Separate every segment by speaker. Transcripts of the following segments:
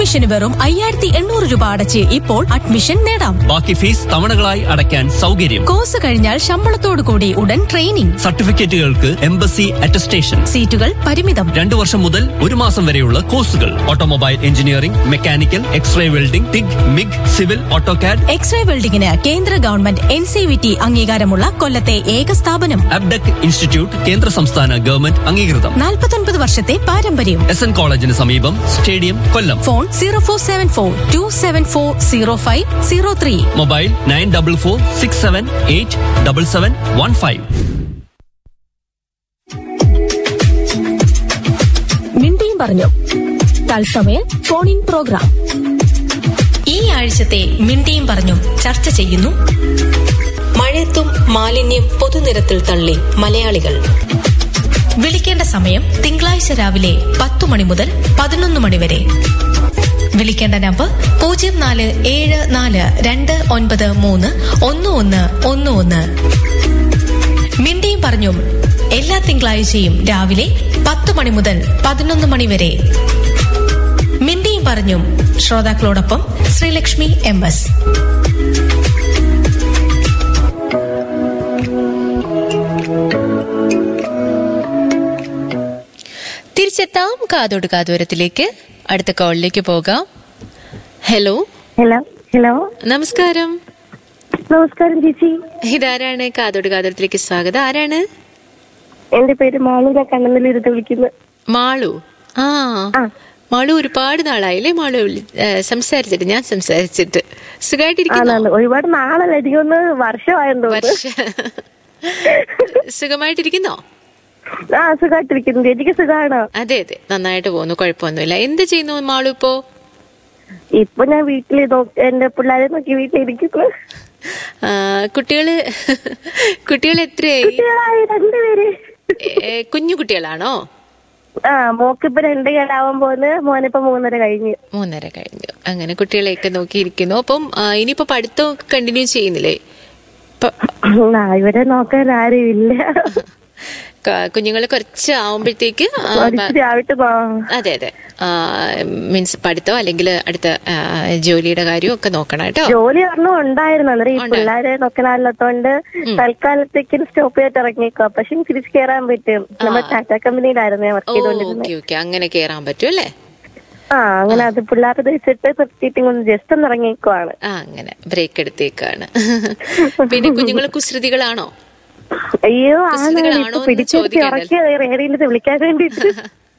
Speaker 1: അഡ്മിഷന് വെറും അയ്യായിരത്തി എണ്ണൂറ് രൂപ അടച്ച് ഇപ്പോൾ അഡ്മിഷൻ നേടാം
Speaker 2: ബാക്കി ഫീസ് തവണകളായി അടയ്ക്കാൻ സൗകര്യം
Speaker 1: കോഴ്സ് കഴിഞ്ഞാൽ ശമ്പളത്തോടു കൂടി ഉടൻ ട്രെയിനിംഗ്
Speaker 2: സർട്ടിഫിക്കറ്റുകൾക്ക് എംബസി അറ്റസ്റ്റേഷൻ
Speaker 1: സീറ്റുകൾ പരിമിതം
Speaker 2: രണ്ടു വർഷം മുതൽ ഒരു മാസം വരെയുള്ള കോഴ്സുകൾ automobile engineering mechanical x-ray welding TIG MIG civil AutoCAD
Speaker 1: x-ray വെൽഡിംഗിന് കേന്ദ്ര government N C V T അംഗീകാരമുള്ള കൊല്ലത്തെ ഏക സ്ഥാപനം
Speaker 2: അബ്ഡക് ഇൻസ്റ്റിറ്റ്യൂട്ട് കേന്ദ്ര സംസ്ഥാന ഗവൺമെന്റ് അംഗീകൃതം
Speaker 1: നാൽപ്പത്തൊൻപത് വർഷത്തെ പാരമ്പര്യം
Speaker 2: എസ് എൻ കോളേജിന് സമീപം stadium Kollam
Speaker 1: phone zero four seven four two seven four zero five zero three
Speaker 2: mobile nine double four six seven eight double seven one five
Speaker 1: മിണ്ടിയും പറഞ്ഞു തത്സമയ ഫോൺ ഇൻ പ്രോഗ്രാം ഈ ആഴ്ചത്തെ മിണ്ടിയും പറഞ്ഞും ചർച്ച ചെയ്യുന്നു മഴയത്തും മാലിന്യം പൊതുനിരത്തിൽ തള്ളി മലയാളികൾ വിളിക്കേണ്ട സമയം തിങ്കളാഴ്ച രാവിലെ പത്തു മണി മുതൽ പതിനൊന്ന് മണി വരെ വിളിക്കേണ്ട നമ്പർ പൂജ്യം നാല് ഏഴ് നാല് രണ്ട് ഒൻപത് മൂന്ന് ഒന്ന് ഒന്ന് ഒന്ന് ഒന്ന് മിണ്ടിയും പറഞ്ഞും എല്ലാ തിങ്കളാഴ്ചയും രാവിലെ പത്ത് മണി മുതൽ പതിനൊന്ന് മണി വരെ മിണ്ടിയും പറഞ്ഞും ശ്രോതാക്കളോടൊപ്പം ശ്രീലക്ഷ്മി എം എസ്
Speaker 3: തിരിച്ചെത്താം കാതോട് കാതോരത്തിലേക്ക് അടുത്ത കോളിലേക്ക് പോകാം ഹലോ
Speaker 4: ഹലോ ഹലോ
Speaker 3: നമസ്കാരം
Speaker 4: നമസ്കാരം ചേച്ചി
Speaker 3: ഇതാരാണ് കാതോട് കാതോരത്തിലേക്ക് സ്വാഗതം ആരാണ്
Speaker 4: എന്റെ പേര് മാളു ഞാൻ കണ്ണന്നിലിരുത്ത് വിളിക്കുന്നു
Speaker 3: മാളു ആ
Speaker 4: ആ.
Speaker 3: മാളു ഒരുപാട് നാളായില്ലേ മാളു വിളി- ഏ, സംസാരിച്ചിട്ട് ഞാൻ സംസാരിച്ചിട്ട് സുഖമായിട്ടിരിക്കുന്നു
Speaker 4: ആണാണ് ഒരുപാട് നാളല്ല എനിക്കൊന്ന് വർഷമായെന്ന് തോന്നുന്നു
Speaker 3: വർഷ സുഖമായിട്ടിരിക്കുന്നോ
Speaker 4: ആ സുഖമായിട്ടിരിക്കുന്നു ചേച്ചിക്ക് സുഖമാണോ
Speaker 3: അതെ അതെ നന്നായിട്ട് പോകുന്നു കുഴപ്പമൊന്നുമില്ല എന്ത് ചെയ്യുന്നു മാളു ഇപ്പോ
Speaker 4: ഇപ്പൊ ഞാൻ വീട്ടില് നോ- എന്റെ പിള്ളേരെ നോക്കി വീട്ടിലിരിക്കുന്നു
Speaker 3: ആ, കുട്ടികള് കുട്ടികൾ എത്രയായി
Speaker 4: കുട്ടികളായി രണ്ടുപേര്
Speaker 3: ഏ, കുഞ്ഞു കുട്ടികളാണോ
Speaker 4: ആ മോക്കിപ്പൊ രണ്ട് കേടാവാൻ പോന്ന് മോനിപ്പോ മൂന്നര കഴിഞ്ഞു
Speaker 3: മൂന്നര കഴിഞ്ഞു അങ്ങനെ കുട്ടികളെയൊക്കെ നോക്കിയിരിക്കുന്നു അപ്പം ആ, ഇനിയിപ്പോ പഠിത്തം കണ്ടിന്യൂ ചെയ്യുന്നില്ലേ ഇപ്പൊ
Speaker 4: ആ ഇവരെ നോക്കാൻ ആരും ഇല്ല
Speaker 3: കുഞ്ഞുങ്ങൾ കുറച്ച് ആവുമ്പോഴത്തേക്ക് ആ, ബ-
Speaker 4: പഠിച്ചിട്ട് ആവിട്ട് പോ
Speaker 3: അതെ അതെ മീൻസ് പഠിത്തം അല്ലെങ്കിൽ അടുത്ത ആ, ജോലിയുടെ കാര്യവും ഒക്കെ നോക്കണം കേട്ടോ
Speaker 4: ജോലി ഒരെണ്ണം ഉണ്ടായിരുന്നു അന്നേരം ഈ പിള്ളേരെ നോക്കാനില്ലാത്തോണ്ട് തൽക്കാലത്തേക്ക് സ്റ്റോപ്പ് ചെയ്തിട്ട് ഇറങ്ങിക്കോ പക്ഷെ തിരിച്ചു കയറാൻ പറ്റും നമ്മുടെ ടാറ്റ കമ്പനിയിലായിരുന്നു ഞാൻ വർക്ക്
Speaker 3: ഓ
Speaker 4: ചെയ്തോണ്ടിരുന്നത്
Speaker 3: ഓക്കെ ഓക്കെ അങ്ങനെ കേറാൻ പറ്റും അല്ലേ
Speaker 4: ആ അങ്ങനെ അത് പിള്ളേരുടെ വെച്ചിട്ട് നിർത്തിയിട്ട് ഒന്ന് ജസ്റ്റ് ഒന്ന് ഇറങ്ങിക്കുവാണ്
Speaker 3: ആ അങ്ങനെ ബ്രേക്ക് എടുത്തേക്കാണ് പിന്നെ കുഞ്ഞുങ്ങൾ കുസൃതികളാണോ
Speaker 4: അയ്യോ ആണ്
Speaker 3: കുസൃതികളാണോ
Speaker 4: ഇപ്പൊ
Speaker 3: എന്ന്
Speaker 4: പിടിച്ചിട്ട്
Speaker 3: ചോദിക്കണ്ടല്ലോ.
Speaker 4: ഇറക്കിയ റേഡിയിൽ വിളിക്കാൻ വേണ്ടിട്ട്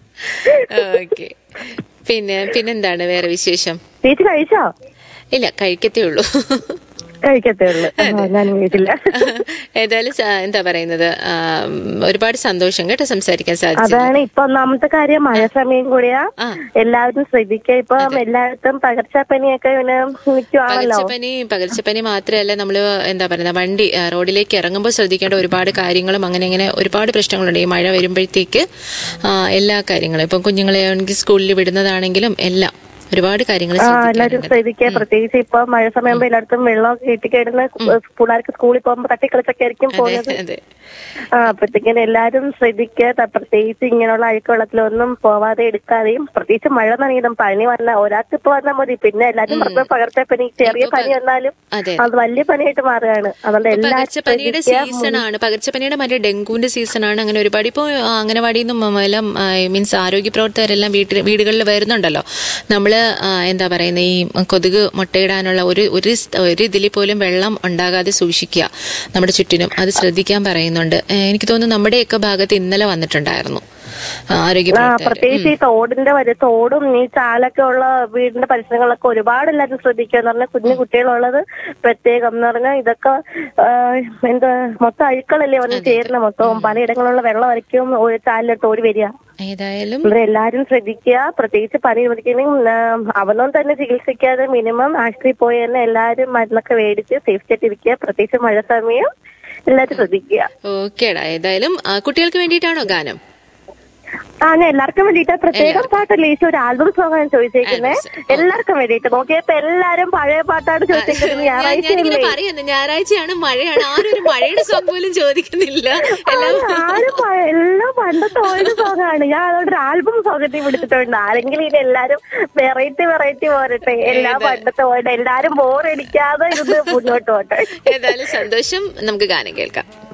Speaker 3: ഓക്കെ പിന്നെ പിന്നെന്താണ് വേറെ വിശേഷം
Speaker 4: ചേച്ചി കഴിച്ചോ
Speaker 3: ഇല്ല കഴിക്കത്തേ ഉള്ളൂ
Speaker 4: കഴിക്കത്തേ ഉള്ളു ഞാൻ വീട്ടില്ല
Speaker 3: ഏതായാലും സ- എന്താ പറയുന്നത് ആ, ഒരുപാട് സന്തോഷം കേട്ടോ സംസാരിക്കാൻ സാധിച്ചത്
Speaker 4: അതാണ് ഇപ്പൊ ഒന്നാമത്തെ കാര്യം മഴ സമയം കൂടിയാ
Speaker 3: ആ.
Speaker 4: എല്ലാവരും ശ്രദ്ധിക്കുക ഇപ്പൊ എല്ലായിടത്തും പകർച്ചപ്പനിയൊക്കെ ഇങ്ങനെ നിൽക്കുവാണല്ലോ
Speaker 3: പകർച്ചപ്പനി പകർച്ചപ്പനി മാത്രമല്ല നമ്മൾ എന്താ പറയുക വണ്ടി ആ, റോഡിലേക്ക് ഇറങ്ങുമ്പോൾ ശ്രദ്ധിക്കേണ്ട ഒരുപാട് കാര്യങ്ങളും അങ്ങനെ അങ്ങനെ ഒരുപാട് പ്രശ്നങ്ങളുണ്ട് ഈ മഴ വരുമ്പോഴത്തേക്ക് ആ, എല്ലാ കാര്യങ്ങളും ഇപ്പം കുഞ്ഞുങ്ങളെ ആണെങ്കിൽ സ്കൂളിൽ വിടുന്നതാണെങ്കിലും എല്ലാം ഒരുപാട് കാര്യങ്ങൾ
Speaker 4: ആ എല്ലാവരും
Speaker 3: ശ്രദ്ധിക്കാനുണ്ട്
Speaker 4: ശ്രദ്ധിക്കുക പ്രത്യേകിച്ച് ഇപ്പൊ മഴ സമയമ്പോ എല്ലായിടത്തും വെള്ളമൊക്കെ കെട്ടിക്കിടന്ന് പിള്ളേർക്ക് സ്കൂളിൽ പോകുമ്പോ തട്ടിക്കളിച്ചൊക്കെ ആയിരിക്കും
Speaker 3: അതെ
Speaker 4: പോകുന്നത്
Speaker 3: അതെ
Speaker 4: ആ അപ്പഴത്തേക്കിന് എല്ലാരും ശ്രദ്ധിക്കുക ത- പ്രത്യേകിച്ച് ഇങ്ങനെയുള്ള അഴുക്കുവെള്ളത്തിലൊന്നും പോവാതെ എടുക്കാതെയും പ്രത്യേകിച്ച് മഴ നനീതം പനി വന്ന ഒരാൾക്ക് ഇപ്പൊ വന്നാൽ മതി പിന്നെ എല്ലാരും പറഞ്ഞ പകർച്ചപ്പനി ചെറിയ പനി വന്നാലും
Speaker 3: അതെ
Speaker 4: അത് വലിയ പനിയായിട്ട് മാറുകയാണ് അതുകൊണ്ട് എല്ലാരും
Speaker 3: പകർച്ചപ്പനിയുടെ
Speaker 4: ശ്രദ്ധിക്കുക
Speaker 3: സീസണാണ് പകർച്ചപ്പനിയുടെ മറ്റേ ഡെങ്കുവിന്റെ സീസണാണ് അങ്ങനെ ഒരുപാട് ഇപ്പോൾ അംഗനവാടിയിൽ നിന്നും എല്ലാം മീൻസ് ആരോഗ്യ പ്രവർത്തകരെല്ലാം വീട്ടിൽ വീടുകളിൽ വരുന്നുണ്ടല്ലോ നമ്മൾ എന്താ പറയുന്നത് ഈ കൊതുക് മുട്ടയിടാനുള്ള ഒരു ഒരു സ്- ഒരു ഇതിൽ പോലും വെള്ളം ഉണ്ടാകാതെ സൂക്ഷിക്കുക നമ്മുടെ ചുറ്റിനും അത് ശ്രദ്ധിക്കാൻ പറയുന്നുണ്ട് ഏഹ് എനിക്ക് തോന്നുന്നു നമ്മുടെയൊക്കെ ഭാഗത്ത് ഇന്നലെ വന്നിട്ടുണ്ടായിരുന്നു ആ, ആരോഗ്യ
Speaker 4: ആ
Speaker 3: പ്രവർത്തകർ
Speaker 4: പ്രത്യേകിച്ച് ഈ തോടിന്റെ വരെ തോടും ഈ ചാലൊക്കെ ഉള്ള വീടിന്റെ പരിസരങ്ങളിലൊക്കെ ഒരുപാട് എല്ലാവരും ശ്രദ്ധിക്കുക എന്ന് പറഞ്ഞാൽ കുഞ്ഞു കുട്ടികളുള്ളത് പ്രത്യേകം എന്ന് പറഞ്ഞാൽ ഇതൊക്കെ ആ, എന്താ മൊത്തം അഴുക്കളല്ലേ വന്ന് ചേരുന്ന മൊത്തം പലയിടങ്ങളിലുള്ള വെള്ളമായിരിക്കും ഒരു ചാലിലോട്ട് ഓടി വരിക
Speaker 3: ഏതായാലും
Speaker 4: ഇവിടെ എല്ലാരും ശ്രദ്ധിക്കുക പ്രത്യേകിച്ച് പനി പിടിക്കണമെങ്കിൽ അവനൊന്നും തന്നെ ചികിത്സിക്കാതെ മിനിമം ആശുപത്രിയിൽ പോയി തന്നെ എല്ലാരും മരുന്നൊക്കെ മേടിച്ച് സേഫ്റ്റി ആയിട്ട് ഇരിക്കുക പ്രത്യേകിച്ച് മഴ സമയം എല്ലാരും ശ്രദ്ധിക്കുക
Speaker 3: ഓക്കേടാ ഏതായാലും ആ, കുട്ടികൾക്ക് വേണ്ടിയിട്ടാണോ ഗാനം
Speaker 4: ആ ഞാൻ എല്ലാവർക്കും വേണ്ടിട്ട് പ്രത്യേകം പാട്ടല്ലേ ഈശോ ഒരു ആൽബം സോങ് ആണ് ചോദിച്ചേക്കുന്നത് എല്ലാവർക്കും വേണ്ടിട്ട് നോക്കിയപ്പോ എല്ലാരും പഴയ പാട്ടാണ് ചോദിച്ചേക്കുന്നത്
Speaker 3: ഞാൻ- ഞാനിങ്ങനെ
Speaker 4: ഞായറാഴ്ചയല്ലേ
Speaker 3: പറയുന്നു ഞായറാഴ്ചയാണ് മഴയാണ് ആരും ഒരു മഴയുടെ സോങ് പോലും ചോദിക്കുന്നില്ല എല്ലാം
Speaker 4: ആരും പ- എല്ലാം പണ്ടത്തെ ഓൾഡ് സോങ് ആണ് ഞാൻ അതുകൊണ്ട് ഒരു ആൽബം സോങ്ങത്തിൽ പിടിച്ചിട്ടുണ്ട് ആരെങ്കിലും ഇത് എല്ലാരും വെറൈറ്റി വെറൈറ്റി പോരട്ടെ എല്ലാ പണ്ടത്തെ ഓൾഡ് എല്ലാരും ബോറടിക്കാതെ ഇരുന്ന് മുന്നോട്ട് പോട്ടെ
Speaker 3: ഏതായാലും സന്തോഷം നമുക്ക് ഗാനം കേൾക്കാം